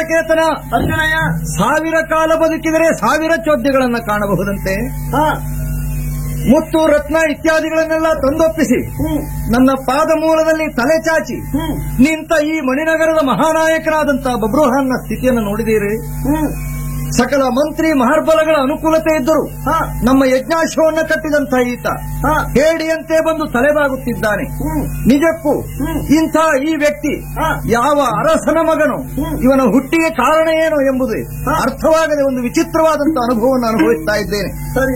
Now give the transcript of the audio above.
ಪುಲಕೇತನ ಅರ್ಜುನಯ್ಯ ಸಾವಿರ ಕಾಲ ಬದುಕಿದರೆ ಸಾವಿರ ಚೋದ್ಯಗಳನ್ನ ಕಾಣಬಹುದಂತೆ ಹಾ ಮುತ್ತು ರತ್ನ ಇತ್ಯಾದಿಗಳನ್ನೆಲ್ಲ ತಂದೊಪ್ಪಿಸಿ ಹ್ಮ್ ನನ್ನ ಪಾದ ಮೂಲದಲ್ಲಿ ತಲೆ ಚಾಚಿ ಹ್ಮ್ ನಿಂತ ಈ ಮಣಿನಗರದ ಮಹಾನಾಯಕನಾದಂತಹ ಬಬ್ರುಹಾನ್ನ ಸ್ಥಿತಿಯನ್ನು ನೋಡಿದೀರಿ ಹ್ಮ್ ಸಕಲ ಮಂತ್ರಿ ಮಹರ್ಬಲಗಳ ಅನುಕೂಲತೆ ಇದ್ದರು ಹಾ ನಮ್ಮ ಯಜ್ಞಾಶ್ವವನ್ನ ಕಟ್ಟಿದಂತ ಈತ ಹಾ ಹೇಡಿಯಂತೆ ಬಂದು ತಲೆಬಾಗುತ್ತಿದ್ದಾನೆ ಹ್ಮ್ ನಿಜಕ್ಕೂ ಹ್ಮ್. ಇಂಥ ಈ ವ್ಯಕ್ತಿ ಹಾ. ಯಾವ ಅರಸನ ಮಗನು ಹ್ಮ್. ಇವನ ಹುಟ್ಟಿಗೆ ಕಾರಣ ಏನು ಎಂಬುದು ಹಾ. ಅರ್ಥವಾಗದೆ ಒಂದು ವಿಚಿತ್ರವಾದಂತಹ ಅನುಭವವನ್ನು ಅನುಭವಿಸ್ತಾ ಇದ್ದೇನೆ ಸರಿ